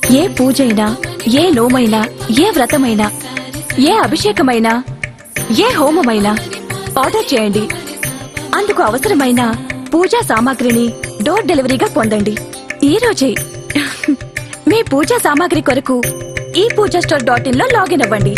ఏ పూజైనా ఏ నోమైనా ఏ వ్రతమైనా ఏ అభిషేకమైనా ఏ హోమమైనా ఆర్డర్ చేయండి అందుకు అవసరమైన పూజా సామాగ్రిని డోర్ డెలివరీగా పొందండి ఈ రోజే మీ పూజా సామాగ్రి కొరకు ఈ పూజా స్టోర్ డాట్ ఇన్ లో లాగిన్ అవ్వండి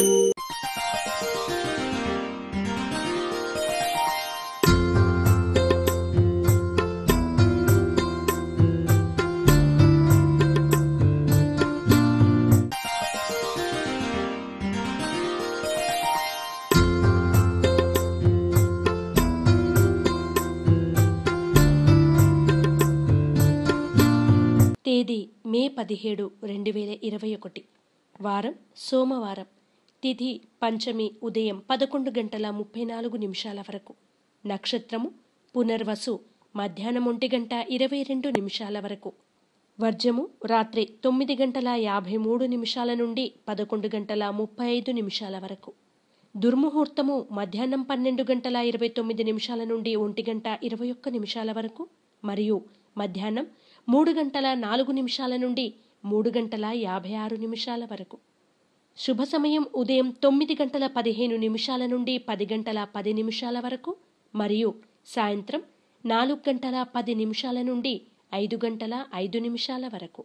తేదీ మే పదిహేడు రెండు వేల ఇరవై ఒకటి వారం సోమవారం తిథి పంచమి ఉదయం పదకొండు గంటల ముప్పై నాలుగు నిమిషాల వరకు నక్షత్రము పునర్వసు మధ్యాహ్నం ఒంటి గంట ఇరవై రెండు నిమిషాల వరకు వర్జము రాత్రి తొమ్మిది గంటల యాభై మూడు నిమిషాల నుండి పదకొండు గంటల ముప్పై ఐదు నిమిషాల వరకు దుర్ముహూర్తము మధ్యాహ్నం పన్నెండు గంటల ఇరవై తొమ్మిది నిమిషాల నుండి ఒంటి గంట ఇరవై ఒక్క నిమిషాల వరకు మరియు మధ్యాహ్నం మూడు గంటల నాలుగు నిమిషాల నుండి మూడు గంటల యాభై ఆరు నిమిషాల వరకు శుభ సమయం ఉదయం తొమ్మిది గంటల పదిహేను నిమిషాల నుండి పది గంటల పది నిమిషాల వరకు మరియు సాయంత్రం నాలుగు గంటల పది నిమిషాల నుండి ఐదు గంటల ఐదు నిమిషాల వరకు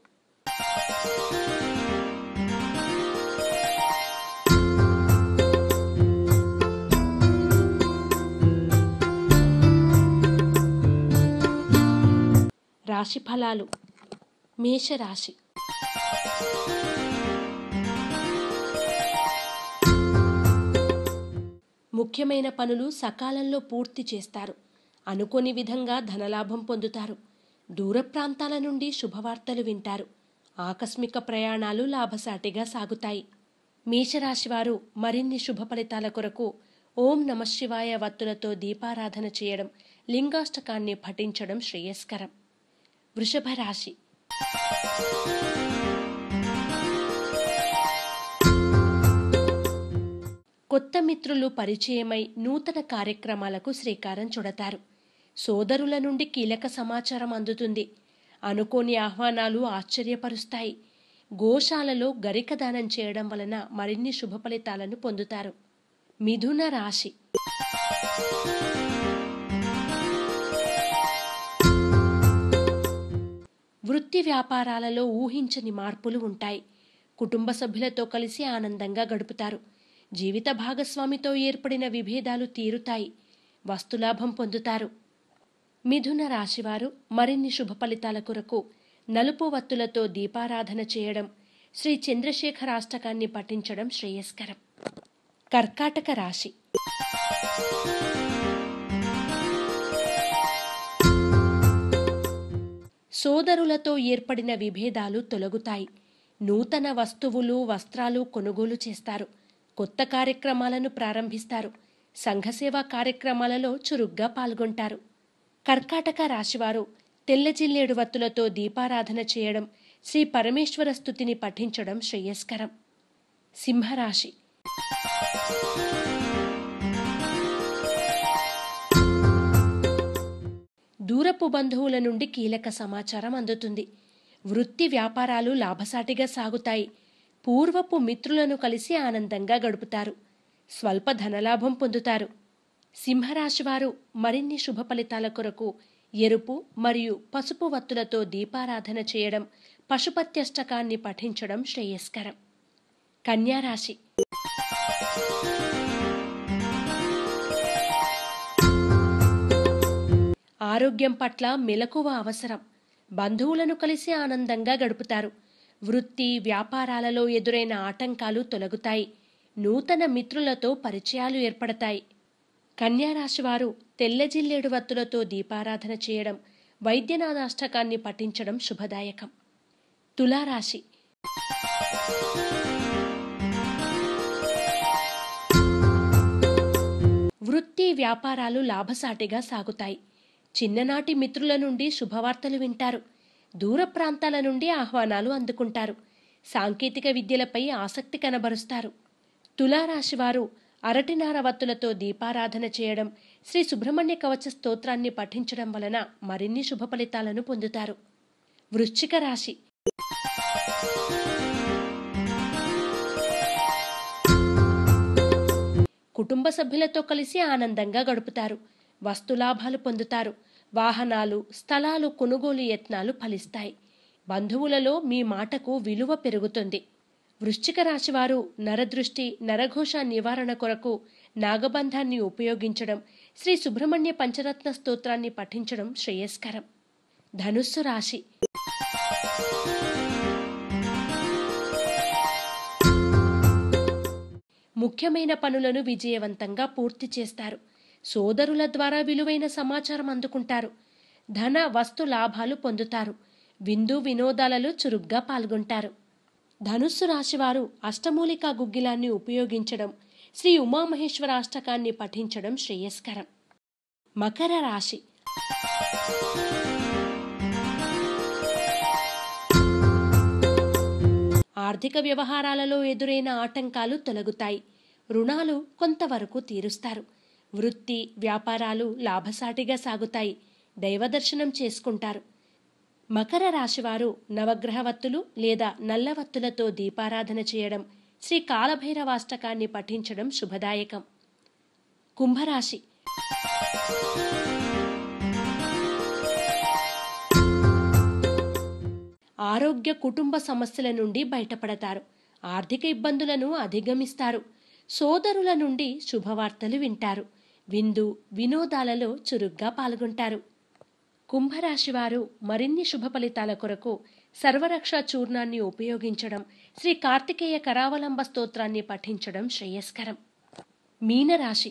రాశి ఫలాలు మేషరాశి ముఖ్యమైన పనులు సకాలంలో పూర్తి చేస్తారు అనుకోని విధంగా ధనలాభం పొందుతారు దూర ప్రాంతాల నుండి శుభవార్తలు వింటారు ఆకస్మిక ప్రయాణాలు లాభసాటిగా సాగుతాయి మేషరాశివారు మరిన్ని శుభ ఫలితాల కొరకు ఓం నమశివాయ వత్తులతో దీపారాధన చేయడం లింగాష్టకాన్ని పఠించడం శ్రేయస్కరం వృషభ రాశి కొత్త మిత్రులు పరిచయమై నూతన కార్యక్రమాలకు శ్రీకారం చుడతారు సోదరుల నుండి కీలక సమాచారం అందుతుంది అనుకోని ఆహ్వానాలు ఆశ్చర్యపరుస్తాయి గోశాలలో గరిక దానం చేయడం వలన మరిన్ని శుభ ఫలితాలను పొందుతారు మిథున రాశి వృత్తి వ్యాపారాలలో ఊహించని మార్పులు ఉంటాయి కుటుంబ సభ్యులతో కలిసి ఆనందంగా గడుపుతారు జీవిత భాగస్వామితో ఏర్పడిన విభేదాలు తీరుతాయి వస్తులాభం పొందుతారు మిథున రాశివారు మరిన్ని శుభ ఫలితాల కొరకు నలుపు వత్తులతో దీపారాధన చేయడం శ్రీ చంద్రశేఖరాష్టకాన్ని పఠించడం శ్రేయస్కరం కర్కాటక రాశి సోదరులతో ఏర్పడిన విభేదాలు తొలగుతాయి నూతన వస్తువులు వస్త్రాలు కొనుగోలు చేస్తారు కొత్త కార్యక్రమాలను ప్రారంభిస్తారు సంఘసేవా కార్యక్రమాలలో చురుగ్గా పాల్గొంటారు కర్కాటక రాశివారు తెల్ల జిల్లేడు వత్తులతో దీపారాధన చేయడం శ్రీ పరమేశ్వర స్థుతిని పఠించడం శ్రేయస్కరం సింహరాశి దూరపు బంధువుల నుండి కీలక సమాచారం అందుతుంది వృత్తి వ్యాపారాలు లాభసాటిగా సాగుతాయి పూర్వపు మిత్రులను కలిసి ఆనందంగా గడుపుతారు స్వల్ప ధనలాభం పొందుతారు సింహరాశివారు మరిన్ని శుభ ఫలితాల కొరకు ఎరుపు మరియు పసుపు వత్తులతో దీపారాధన చేయడం పశుపత్యష్టకాన్ని పఠించడం శ్రేయస్కరం కన్యారాశి ఆరోగ్యం పట్ల మెలకువ అవసరం బంధువులను కలిసి ఆనందంగా గడుపుతారు వృత్తి వ్యాపారాలలో ఎదురైన ఆటంకాలు తొలగుతాయి నూతన మిత్రులతో పరిచయాలు ఏర్పడతాయి కన్యారాశివారు తెల్ల జిల్లేడు వత్తులతో దీపారాధన చేయడం వైద్యనాథాష్టకాన్ని పఠించడం శుభదాయకం తులారాశి వృత్తి వ్యాపారాలు లాభసాటిగా సాగుతాయి చిన్ననాటి మిత్రుల నుండి శుభవార్తలు వింటారు దూర ప్రాంతాల నుండి ఆహ్వానాలు అందుకుంటారు సాంకేతిక విద్యలపై ఆసక్తి కనబరుస్తారు తులారాశివారు అరటినార వత్తులతో దీపారాధన చేయడం శ్రీ సుబ్రహ్మణ్య కవచ స్తోత్రాన్ని పఠించడం వలన మరిన్ని శుభ ఫలితాలను పొందుతారు వృశ్చిక రాశి కుటుంబ సభ్యులతో కలిసి ఆనందంగా గడుపుతారు వస్తులాభాలు పొందుతారు వాహనాలు స్థలాలు కొనుగోలు యత్నాలు ఫలిస్తాయి బంధువులలో మీ మాటకు విలువ పెరుగుతుంది వృశ్చిక రాశివారు నరదృష్టి నరఘోష నివారణ కొరకు నాగబంధాన్ని ఉపయోగించడం శ్రీ సుబ్రహ్మణ్య పంచరత్న స్తోత్రాన్ని పఠించడం శ్రేయస్కరం ధనుస్సు రాశి ముఖ్యమైన పనులను విజయవంతంగా పూర్తి చేస్తారు సోదరుల ద్వారా విలువైన సమాచారం అందుకుంటారు ధన వస్తు లాభాలు పొందుతారు విందు వినోదాలలో చురుగ్గా పాల్గొంటారు ధనుస్సు రాశివారు అష్టమూలికా గుగ్గిలాన్ని ఉపయోగించడం శ్రీ ఉమామహేశ్వర అష్టకాన్ని పఠించడం శ్రేయస్కరం మకర రాశి ఆర్థిక వ్యవహారాలలో ఎదురైన ఆటంకాలు తొలగుతాయి రుణాలు కొంతవరకు తీరుస్తారు వృత్తి వ్యాపారాలు లాభసాటిగా సాగుతాయి దైవదర్శనం చేసుకుంటారు మకర రాశివారు నవగ్రహవత్తులు లేదా నల్లవత్తులతో దీపారాధన చేయడం శ్రీ కాలభైరవాష్టకాన్ని పఠించడం శుభదాయకం కుంభరాశి ఆరోగ్య కుటుంబ సమస్యల నుండి బయటపడతారు ఆర్థిక ఇబ్బందులను అధిగమిస్తారు సోదరుల నుండి శుభవార్తలు వింటారు విందు వినోదాలలో చురుగ్గా పాల్గొంటారు కుంభరాశి వారు మరిన్ని శుభ ఫలితాల కొరకు సర్వరక్ష చూర్ణాన్ని ఉపయోగించడం శ్రీ కార్తికేయ కరావలంబ స్తోత్రాన్ని పఠించడం శ్రేయస్కరం మీనరాశి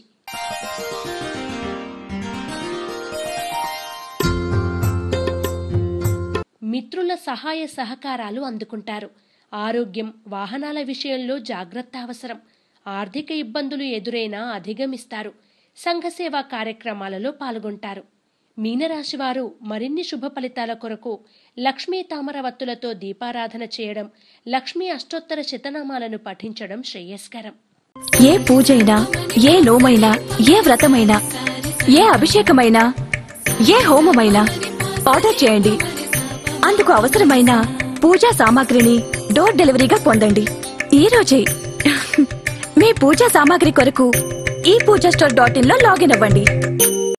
మిత్రుల సహాయ సహకారాలు అందుకుంటారు ఆరోగ్యం వాహనాల విషయంలో జాగ్రత్త అవసరం ఆర్థిక ఇబ్బందులు ఎదురైనా అధిగమిస్తారు సంఘసేవా కార్యక్రమాలలో పాల్గొంటారు మీనరాశివారు మరిన్ని శుభ ఫలితాల కొరకు లక్ష్మీ తామరవత్తులతో దీపారాధన చేయడం లక్ష్మీ అష్టోత్తర శతనామాలను పఠించడం శ్రేయస్కరం ఏ పూజైనా ఏ నోమైనా ఏ వ్రతమైనా ఏ అభిషేకమైనా ఏ హోమమైనా ఆర్డర్ చేయండి అందుకు అవసరమైన పూజా సామాగ్రిని డోర్ డెలివరీగా పొందండి ఈ రోజే మీ పూజా సామాగ్రి కొరకు ఈ పూజా స్టోర్ డాట్ ఇన్ లో లాగిన్ అవ్వండి